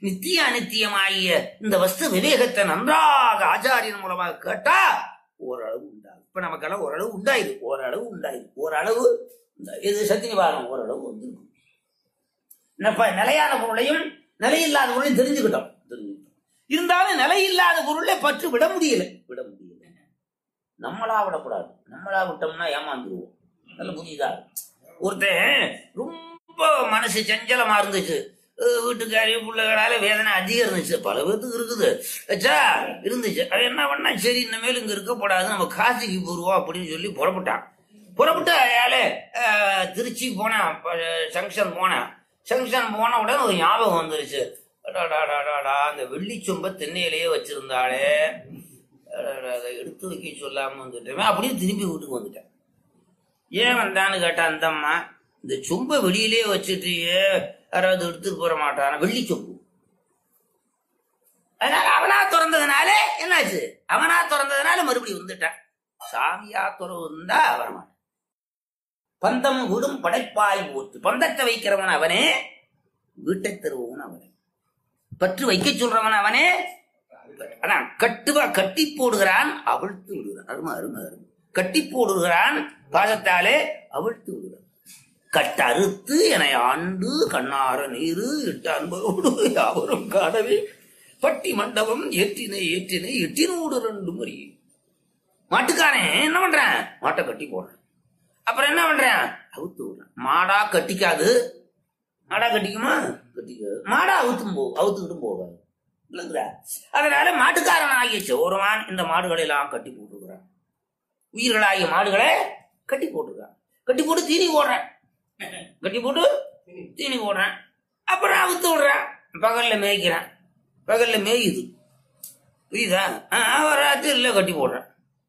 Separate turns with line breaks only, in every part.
நித்திய அனித்தியமாகிய இந்த வஸ்து விவேகத்தை நன்றாக ஆச்சாரியன் மூலமாக கேட்டா ஓரளவு உண்டாகும் இப்ப நமக்கெல்லாம் ஓரளவு உண்டாயிருக்கு ஓரளவு உண்டாயிருக்கு ஓரளவு உண்டாயிருக்கு. இது சத்தியவாதம் ஓரளவு வந்திருக்கும் இப்ப நிலையான பொருளையும் நிலையில்லாத பொருளையும் தெரிஞ்சுக்கிட்டோம் தெரிஞ்சுக்கிட்டோம் இருந்தாலும் நிலையில்லாத பொருளை பற்று விட முடியல விட முடியல நம்மளா விடக்கூடாது நம்மளா விட்டோம்னா ஏமாந்துருவோம் நல்ல புரியுதா ஒருத்தன் ரொம்ப மனசு சஞ்சலமா இருந்துச்சு அஹ் வீட்டுக்காரி பிள்ளைகளால வேதனை அதிகம் இருந்துச்சு பல பேர்த்துக்கு இருக்குது வச்சா இருந்துச்சு அது என்ன பண்ணா சரி இனிமேல் இங்க இருக்கப்படாது நம்ம காசிக்கு போடுவோம் அப்படின்னு சொல்லி புறப்பட்டான் புறப்பட்டு அயால திருச்சி போனேன் ஜங்ஷன் போனேன் ஜங்ஷன் போன உடனே ஒரு ஞாபகம் வந்துருச்சு அடாடாடாடாடா, அந்த வெள்ளிச்சொம்ப தென்னையிலேயே வச்சிருந்தாளே அடாடா, அதை எடுத்து வைக்க சொல்லாம வந்துட்டேன் அப்படியே திருப்பி வீட்டுக்கு வந்துட்டேன் ஏன் வந்தான்னு கேட்டா அந்த அம்மா இந்த சொம்ப வெளியிலேயே வச்சுட்டு யாராவது எடுத்துட்டு போற மாட்டான வெள்ளி சொம்பு அதனால அவனா திறந்ததுனால என்னாச்சு அவனா திறந்ததுனால மறுபடியும் வந்துட்டான் சாமியா திறந்தா வரமாட்டான் பந்தம் விடும் படைப்பாய் போட்டு பந்தத்தை வைக்கிறவன் அவனே வீட்டை தருவவன் அவனே பற்று வைக்க சொல்றவன் அவனே ஆனா கட்டுவா கட்டி போடுகிறான் அவிழ்த்து விடுகிறான் அருமை அருமை அருமை கட்டி போடுகிறான் பாதத்தாலே அவிழ்த்து விடுகிறான் கட்டறுத்து என ஆண்டு கண்ணார நீரு இட்ட அன்பரோடு யாவரும் காணவே பட்டி மண்டபம் ஏற்றினை ஏற்றினை எட்டினோடு ரெண்டு மறி மாட்டுக்காரன் என்ன பண்றான் மாட்டை கட்டி போடுறான் அப்புறம் என்ன பண்றான் அவுத்து விடுறான் மாடா கட்டிக்காது மாடா கட்டிக்குமா கட்டிக்காது மாடா அவுத்தும் போ அவுத்துக்கிட்டும் போகாது இல்லைங்களா அதனால மாட்டுக்காரன் ஆகிய சோரமான் இந்த மாடுகளை எல்லாம் கட்டி போட்டுருக்கிறான் உயிர்களாகிய மாடுகளை கட்டி போட்டுருக்கான் கட்டி போட்டு தீனி போடுறேன் கட்டி போட்டு தீனி போடுறேன் அப்புறம் அவுத்து விடுறேன் பகல்ல மேய்க்கிறேன் பகல்ல மேயுது புரியுதா ராத்திரில கட்டி போடுறேன்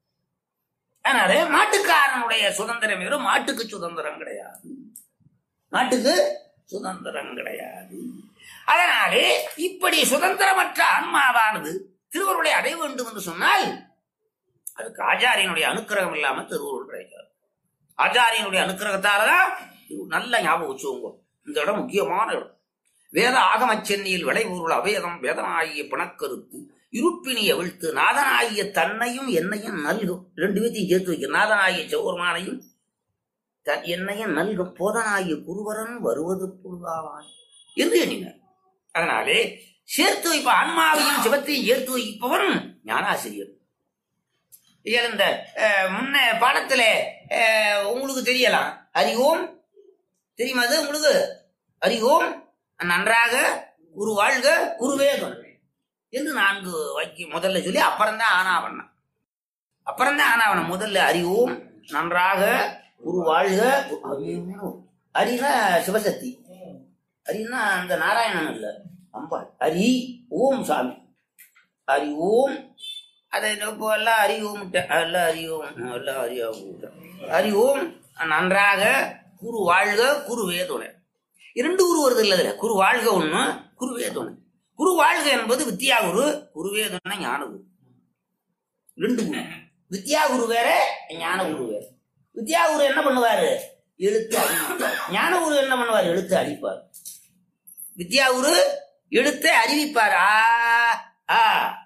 அதனால மாட்டுக்காரனுடைய சுதந்திரம் வெறும் மாட்டுக்கு சுதந்திரம் கிடையாது மாட்டுக்கு சுதந்திரம் கிடையாது அதனாலே இப்படி சுதந்திரமற்ற ஆன்மாவானது திருவருளை அடைய வேண்டும் என்று சொன்னால் அதுக்கு ஆச்சாரியனுடைய அனுக்கிரகம் இல்லாம திருவருள் கிடைக்காது ஆச்சாரியனுடைய அனுக்கிரகத்தாலதான் இது நல்ல ஞாபகம் வச்சுக்கோங்க இந்த இடம் முக்கியமான இடம் வேத ஆகமச் சென்னியில் விளைபொருள் அவேதம் வேதனாகிய பிணக்கருத்து இருப்பினி அவிழ்த்து நாதனாகிய தன்னையும் என்னையும் நல்கும் ரெண்டு பேத்தையும் சேர்த்து வைக்க நாதனாகிய சௌர்மானையும் தன் என்னையும் நல்கும் போதனாகிய குருவரன் வருவது பொழுதாவான் என்று எண்ணினார் அதனாலே சேர்த்து வைப்ப ஆன்மாவையும் சிவத்தையும் சேர்த்து வைப்பவன் ஞானாசிரியர் இதில் இந்த அஹ், முன்ன பாடத்துல அஹ், உங்களுக்கு தெரியலாம் அறிவோம் தெரியுமா அது உங்களுக்கு அறிவோம் நன்றாக குரு வாழ்க குருவேகம் என்று நான்கு வாக்கியம் முதல்ல சொல்லி அப்புறம்தான் ஆனாவண்ணம் அப்புறம்தான் ஆனாவண்ணம் முதல்ல அறிவோம் நன்றாக குரு வாழ்க அறிவோம். அரினா சிவசக்தி அரின்னா அந்த நாராயணன் இல்ல அம்பாள் அரி ஓம் சாமி அரி ஓம் அதை இப்போ எல்லாம் அறி ஓம் எல்லாம் அறி ஓம் எல்லாம் அறி ஓம் அரி ஓம் நன்றாக குரு வாழ்க குரு வேதுணை இரண்டு குரு வருது இல்ல இதுல குரு வாழ்க ஒண்ணு குரு வேதுணை குரு வாழ்க என்பது வித்யா குரு குரு வேதுணை ஞான குரு ரெண்டு குரு வித்யா குரு வேற ஞான குரு வேற வித்யா குரு என்ன பண்ணுவாரு எழுத்து அழிப்பார் ஞான குரு என்ன பண்ணுவார் எழுத்து அழிப்பார் வித்யா குரு எழுத்தை அறிவிப்பார் ஆ ஆ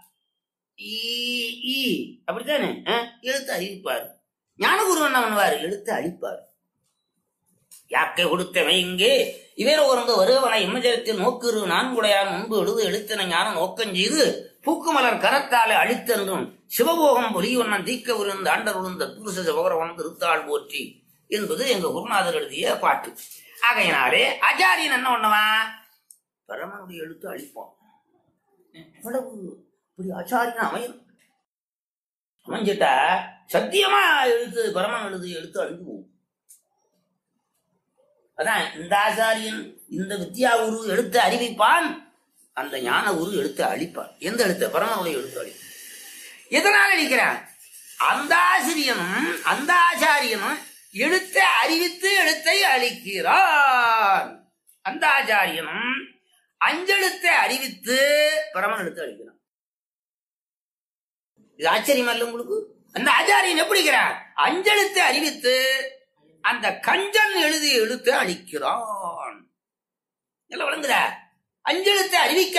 ஈ ஈ அப்படித்தானே ஆ? எழுத்து அறிவிப்பார் ஞானகுரு என்ன பண்ணுவார் எழுத்து அழிப்பார் யாக்கை கொடுத்தவை இங்கே இவர் ஒருங்க வருவன இம்மஜரத்தில் நோக்குரு நான்குடையான் முன்பு எழுது எழுத்தின ஞான நோக்கம் செய்து பூக்குமலர் கரத்தாலே அழித்தென்றும் சிவபோகம் பொலியொன்னன் தீக்க உருந்த ஆண்டர் உழுந்த புருஷ சிவகரவன் திருத்தாள் போற்றி என்பது எங்க குருநாதர் எழுதிய பாட்டு ஆகையினாலே ஆச்சாரியன் என்ன பண்ணுவான் பரமனுடைய எழுத்து அழிப்பான் எவ்வளவு இப்படி ஆச்சாரியன் அமையும் அமைஞ்சிட்டா சத்தியமா எழுத்து பரமன் எழுது எழுத்து அழிஞ்சு போகும் அதான் இந்த ஆச்சாரியன் இந்த வித்யா குரு எழுத்து அறிவிப்பான் அந்த ஞான குரு எழுத்து அழிப்பான் எந்த எழுத்து பரமனுடைய எழுத்து அழிப்பான் எதனால் அழிக்கிறான் அந்த ஆசிரியனும் அந்த ஆச்சாரியனும் எழுத்தை அறிவித்து எழுத்தை அழிக்கிறான் அந்த ஆச்சாரியனும் அஞ்செழுத்தை அறிவித்து பரமன் எழுத்து அழிக்கிறான் இது ஆச்சரியம் அல்ல உங்களுக்கு அந்த ஆச்சாரியன் எப்படிங்கிறான் அஞ்செழுத்தை அறிவித்து அந்த கஞ்சன் எழுதிய எழுத்தை அழிக்கிறான் எல்லாம் விளங்குதா அஞ்செழுத்தை அறிவிக்க